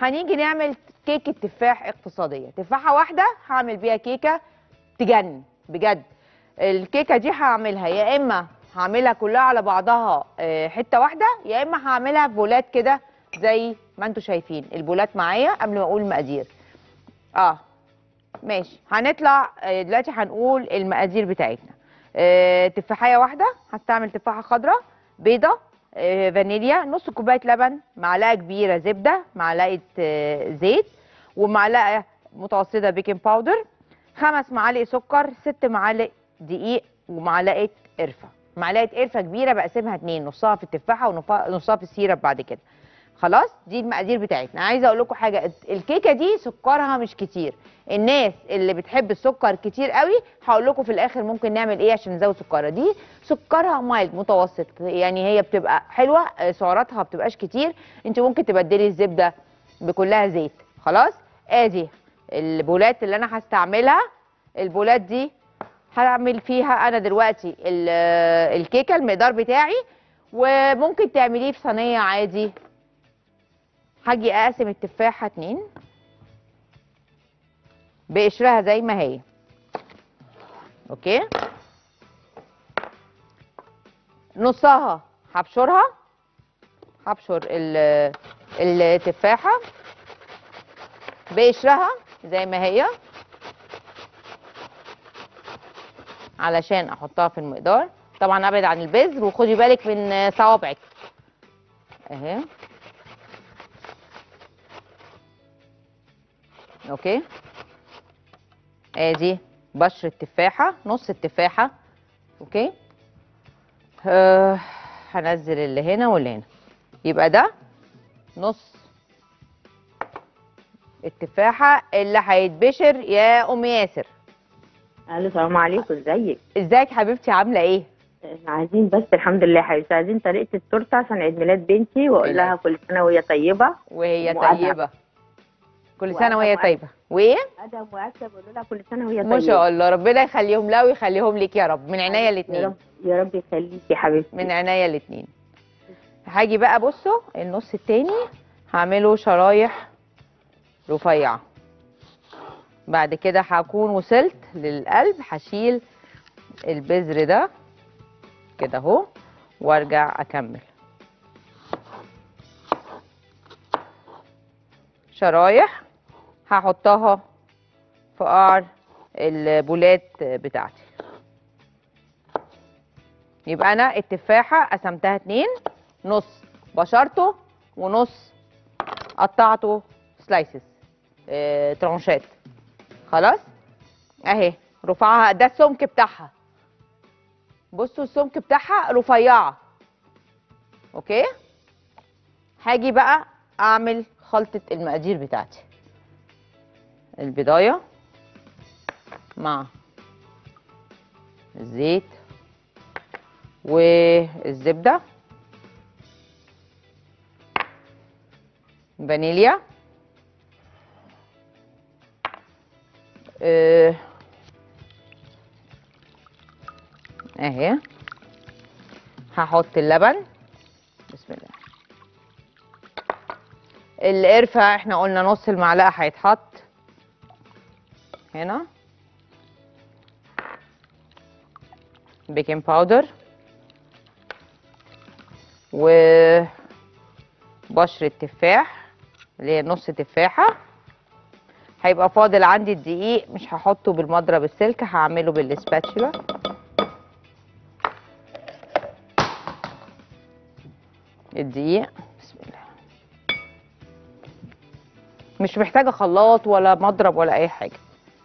هنيجي نعمل كيكه تفاح اقتصاديه تفاحه واحده هعمل بيها كيكه تجنن بجد الكيكه دي هعملها يا اما هعملها كلها على بعضها آه، حته واحده يا اما هعملها في بولات كده زي ما انتم شايفين البولات معايا قبل ما اقول المقادير اه ماشي هنطلع آه، دلوقتي هنقول المقادير بتاعتنا آه، تفاحيه واحده هستعمل تفاحه خضراء بيضه آه، فانيليا نص كوبايه لبن معلقه كبيره زبده معلقه آه، زيت ومعلقه متوسطه بيكنج باودر خمس معالق سكر ست معالق دقيق ومعلقه قرفه معلقه قرفه كبيره بقسمها اتنين نصها في التفاحه ونصها في السيرب بعد كده خلاص دي المقادير بتاعتنا عايزه اقول لكم حاجه الكيكه دي سكرها مش كتير الناس اللي بتحب السكر كتير قوي هقول لكم في الاخر ممكن نعمل ايه عشان نزود سكرها دي سكرها مايلد متوسط يعني هي بتبقى حلوه آه، سعراتها ما بتبقاش كتير انت ممكن تبدلي الزبده بكلها زيت خلاص ادي البولات اللي انا هستعملها البولات دي هعمل فيها انا دلوقتي ال- آه، الكيكه المقدار بتاعي وممكن تعمليه في صينيه عادي هاجي اقسم التفاحه اتنين بقشرها زي ما هي اوكي نصها هبشرها هبشر ال- التفاحه بقشرها زي ما هي علشان احطها في المقدار طبعا ابعد عن البذر وخدي بالك من صوابعك اهي اوكي ادي بشر التفاحه نص التفاحه اوكي آه هنزل اللي هنا واللي هنا يبقى ده نص التفاحه اللي هيتبشر يا ام ياسر الو السلام عليكم ازيك ازيك حبيبتي عامله ايه احنا عايزين بس الحمد لله يا حبيبتي عايزين طريقه التورته عشان عيد ميلاد بنتي واقول لها كل سنه وهي طيبه وهي وأدعم. طيبه كل وأدعم سنه وهي وأدعم. طيبه وايه ادم واكتب بقول لها كل سنه وهي طيبه ما شاء الله ربنا يخليهم لها ويخليهم لك يا رب من عينيا يا الاثنين رب يا رب يخليكي يا حبيبتي من عينيا الاثنين هاجي بقى بصوا النص التاني هعمله شرايح رفيعه بعد كده هكون وصلت للقلب هشيل البذر ده كده اهو وارجع اكمل شرايح هحطها في قعر البولات بتاعتي يبقى انا التفاحه قسمتها اتنين نص بشرته ونص قطعته سلايسز اه ترانشات خلاص اهي رفعها ده السمك بتاعها بصوا السمك بتاعها رفيعه اوكي هاجي بقى اعمل خلطه المقادير بتاعتي البضايه مع الزيت والزبده فانيليا آه، اهي هحط اللبن بسم الله القرفه احنا قلنا نص المعلقه هيتحط هنا بيكنج باودر وبشر التفاح اللي هي نص تفاحة هيبقى فاضل عندي الدقيق مش هحطه بالمضرب السلك هعمله بالسباتشولا الدقيق بسم الله مش محتاجة خلاط ولا مضرب ولا أي حاجة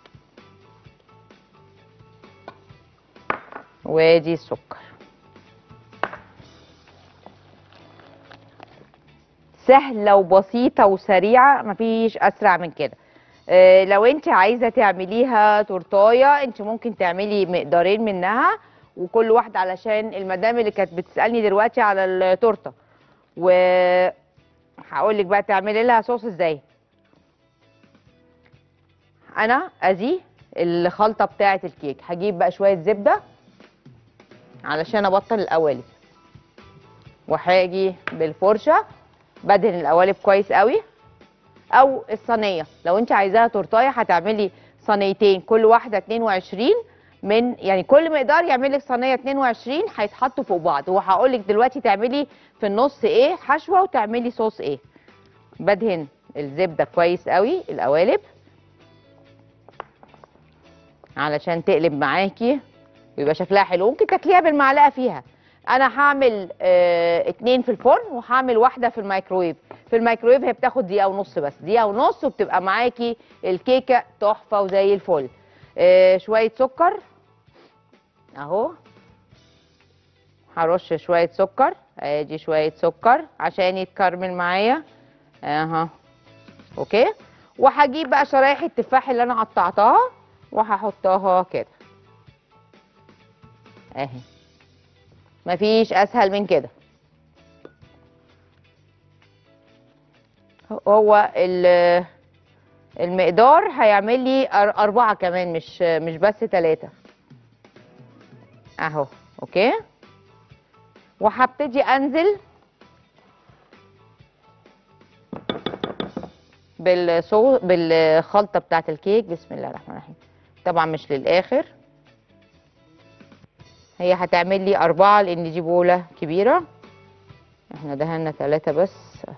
وادي السكر سهله وبسيطه وسريعه مفيش اسرع من كده آه، لو انت عايزه تعمليها تورتايه انت ممكن تعملي مقدارين منها وكل واحده علشان المدام اللي كانت بتسالني دلوقتي على التورته و هقول لك بقى تعملي لها صوص ازاي انا ادي الخلطه بتاعه الكيك هجيب بقى شويه زبده علشان ابطل القوالب وهاجي بالفرشه بدهن القوالب كويس قوي او الصينيه لو انت عايزاها تورتايه هتعملي صينيتين كل واحده 22 من يعني كل مقدار يعمل لك صينيه 22 هيتحطوا فوق بعض وهقول لك دلوقتي تعملي في النص ايه حشوه وتعملي صوص ايه بدهن الزبده كويس قوي القوالب علشان تقلب معاكي ويبقى شكلها حلو ممكن تاكليها بالمعلقه فيها انا هعمل آه اتنين في الفرن وهعمل واحده في الميكرويف في الميكرويف هي بتاخد دقيقه ونص بس دقيقه ونص وبتبقى معاكي الكيكه تحفه وزي الفل آه شويه سكر اهو هرش شويه سكر ادي شويه سكر عشان يتكرمل معايا اها اوكي وهجيب بقى شرايح التفاح اللي انا قطعتها وهحطها كده اهي مفيش اسهل من كده هو ال- المقدار هيعمل لي أر- أربعة كمان مش مش بس ثلاثة أهو أوكي وهبتدي أنزل بالصو بالخلطة بتاعة الكيك بسم الله الرحمن الرحيم طبعا مش للآخر هي هتعمل لي أربعة لأن دي بولة كبيرة احنا دهنا ثلاثة بس أهي.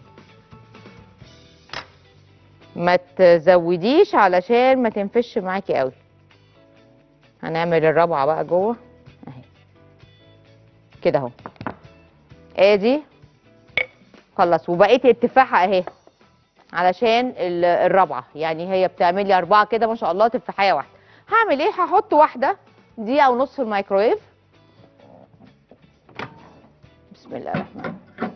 ما تزوديش علشان ما تنفش معاكي قوي هنعمل الرابعة بقى جوه اهي كده اهو ادي خلص وبقيت التفاحة اهي علشان ال- الرابعة يعني هي بتعمل لي أربعة كده ما شاء الله تفاحية واحدة هعمل ايه هحط واحدة دقيقة ونص في الميكرويف بسم الله الرحمن الرحيم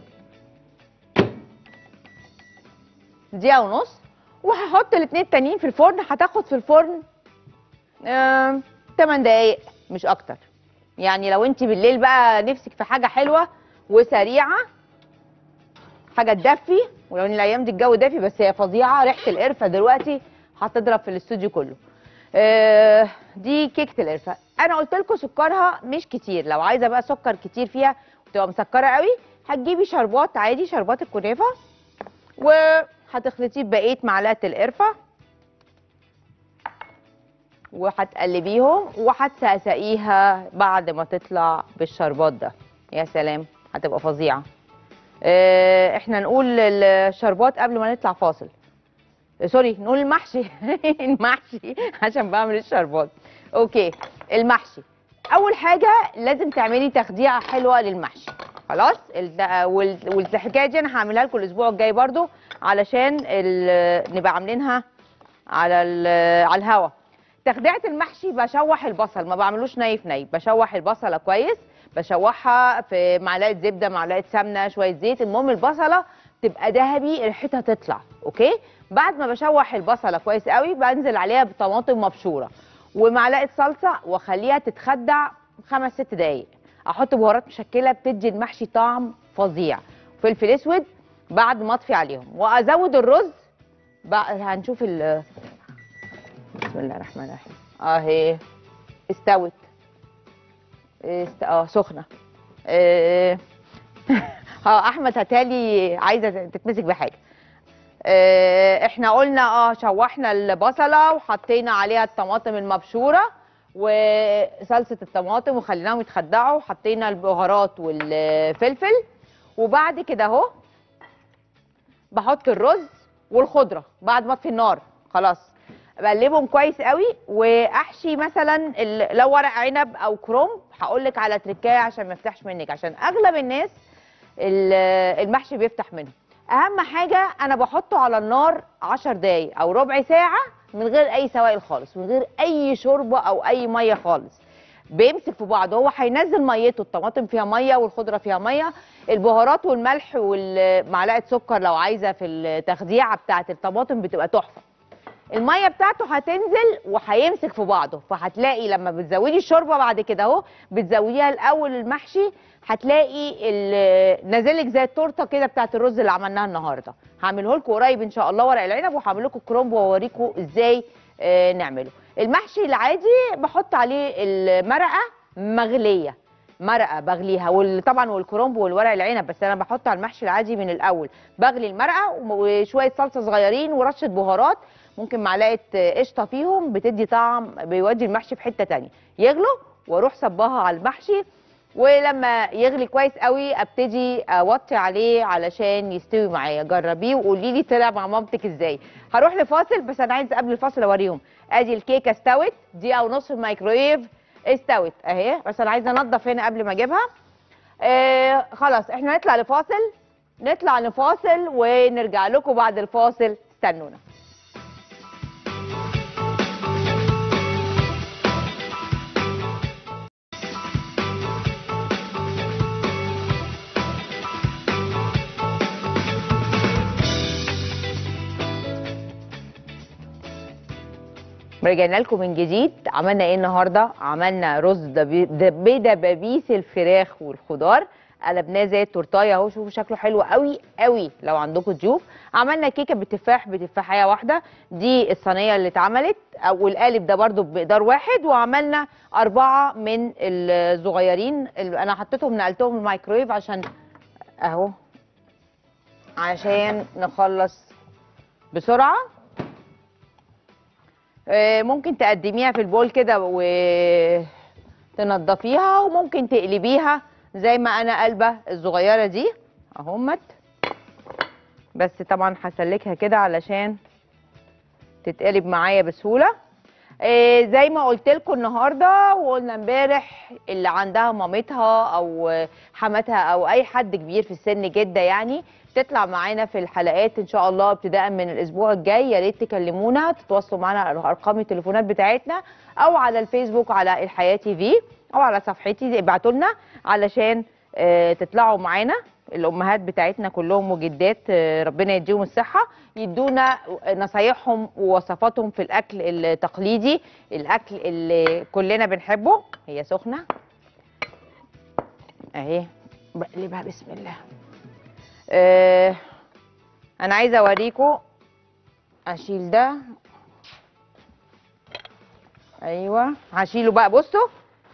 دقيقة ونص وهحط الاتنين التانيين في الفرن هتاخد في الفرن آم، 8 دقايق مش اكتر يعني لو انت بالليل بقى نفسك في حاجة حلوة وسريعة حاجة تدفي ولو ان الايام دي الجو دافي بس هي فظيعة ريحة القرفة دلوقتي هتضرب في الاستوديو كله آه، دي كيكة القرفة انا قلت لكم سكرها مش كتير لو عايزة بقى سكر كتير فيها وتبقى مسكرة قوي هتجيبي شربات عادي شربات الكنافة وهتخلطيه ببقيه معلقه القرفه وهتقلبيهم وهتسقسقيها بعد ما تطلع بالشربات ده يا سلام هتبقى فظيعه آه، احنا نقول الشربات قبل ما نطلع فاصل آه، سوري نقول المحشي المحشي عشان بعمل الشربات اوكي المحشي اول حاجه لازم تعملي تخديعه حلوه للمحشي خلاص ال- وال- والحكايه دي انا هعملها لكم الاسبوع الجاي برضو علشان ال- نبقى عاملينها على ال- على الهوا تخديعه المحشي بشوح البصل ما بعملوش ني في ني بشوح البصله كويس بشوحها في معلقه زبده معلقه سمنه شويه زيت المهم البصله تبقى ذهبي ريحتها تطلع اوكي بعد ما بشوح البصله كويس قوي بنزل عليها بطماطم مبشوره ومعلقه صلصه واخليها تتخدع خمس ست دقايق احط بهارات مشكله بتدي المحشي طعم فظيع فلفل اسود بعد ما اطفي عليهم وازود الرز بقى هنشوف ال بسم الله الرحمن الرحيم اهي استوت است... اه سخنه اه اه احمد هتالي عايزه تتمسك بحاجه اه احنا قلنا اه شوحنا البصله وحطينا عليها الطماطم المبشوره وصلصه الطماطم وخليناهم يتخدعوا وحطينا البهارات والفلفل وبعد كده اهو بحط الرز والخضره بعد ما اطفي النار خلاص بقلبهم كويس قوي واحشي مثلا ال- لو ورق عنب او كرنب هقول لك على تركايه عشان ما يفتحش منك عشان اغلب الناس ال- المحشي بيفتح منه اهم حاجه انا بحطه على النار 10 دقايق او ربع ساعه من غير اي سوائل خالص من غير اي شوربه او اي ميه خالص بيمسك في بعض هو هينزل ميته الطماطم فيها ميه والخضره فيها ميه البهارات والملح ومعلقه سكر لو عايزه في التخديعه بتاعه الطماطم بتبقى تحفه الميه بتاعته هتنزل وهيمسك في بعضه فهتلاقي لما بتزودي الشوربه بعد كده اهو بتزوديها الاول المحشي هتلاقي ال- نازلك زي التورته كده بتاعت الرز اللي عملناها النهارده هعمله لكم قريب ان شاء الله ورق العنب وهعمل لكم كرومب واوريكم ازاي آه، نعمله المحشي العادي بحط عليه المرقه مغليه مرقه بغليها وطبعا والكرنب والورق العنب بس انا بحط على المحشي العادي من الاول بغلي المرقه وشويه صلصه صغيرين ورشه بهارات ممكن معلقه قشطه فيهم بتدي طعم بيودي المحشي في حته تانية يغلوا واروح صباها على المحشي ولما يغلي كويس قوي ابتدي اوطي عليه علشان يستوي معايا جربيه وقولي لي طلع مع مامتك ازاي هروح لفاصل بس انا عايزه قبل الفاصل اوريهم ادي الكيكه استوت دقيقه ونص في الميكرويف استوت اهي بس انا عايزه انضف هنا قبل ما اجيبها آه خلاص احنا نطلع لفاصل نطلع لفاصل ونرجع لكم بعد الفاصل استنونا رجعنا لكم من جديد عملنا ايه النهارده عملنا رز دبي- دب- بدبابيس الفراخ والخضار قلبناه زي التورتايه اهو شوفوا شكله حلو قوي قوي لو عندكم ضيوف عملنا كيكه بالتفاح بتفاحيه واحده دي الصينيه اللي اتعملت او القالب ده برده بمقدار واحد وعملنا اربعه من الصغيرين اللي انا حطيتهم نقلتهم الميكرويف عشان اهو عشان نخلص بسرعه آه، ممكن تقدميها في البول كده وتنضفيها وممكن تقلبيها زي ما انا قلبه الصغيره دي اهمت بس طبعا هسلكها كده علشان تتقلب معايا بسهوله آه، زي ما قلت لكم النهارده وقلنا امبارح اللي عندها مامتها او حماتها او اي حد كبير في السن جده يعني تطلع معانا في الحلقات ان شاء الله ابتداء من الاسبوع الجاي يا ريت تكلمونا تتواصلوا معانا على ارقام التليفونات بتاعتنا او على الفيسبوك على الحياه تي في او على صفحتي ابعتوا لنا علشان آه، تطلعوا معانا الامهات بتاعتنا كلهم وجدات آه، ربنا يديهم الصحه يدونا نصايحهم ووصفاتهم في الاكل التقليدي الاكل اللي كلنا بنحبه هي سخنه اهي بقلبها بسم الله آه انا عايزه اوريكم اشيل ده ايوه هشيله بقى بصوا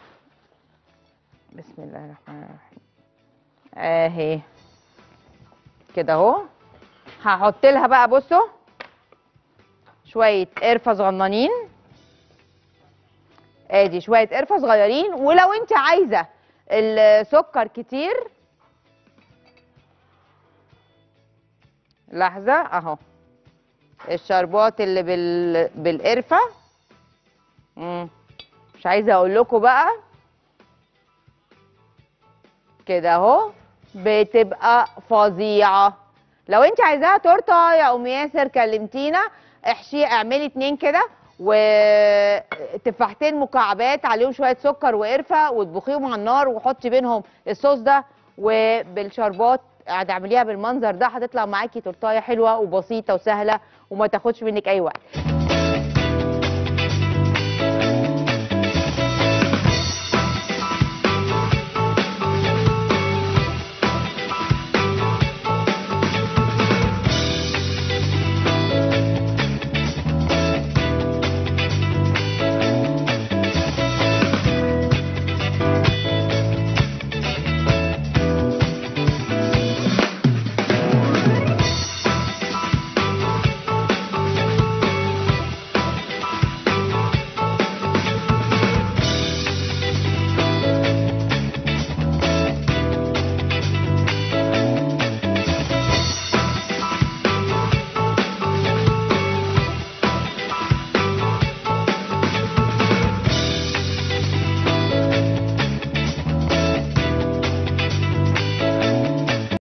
بسم الله الرحمن الرحيم اهي كده اهو هحط لها بقى بصوا شويه قرفه صغننين ادي شويه قرفه صغيرين ولو انت عايزه السكر كتير لحظه اهو الشربات اللي بال... بالقرفه مم. مش عايزه اقول لكم بقى كده اهو بتبقى فظيعه لو انت عايزاها تورته يا ام ياسر كلمتينا احشي اعملي اتنين كده وتفاحتين مكعبات عليهم شويه سكر وقرفه واطبخيهم على النار وحطي بينهم الصوص ده وبالشربات هتعمليها بالمنظر ده هتطلع معاكي تورتايه حلوه وبسيطه وسهله وما تاخدش منك اي وقت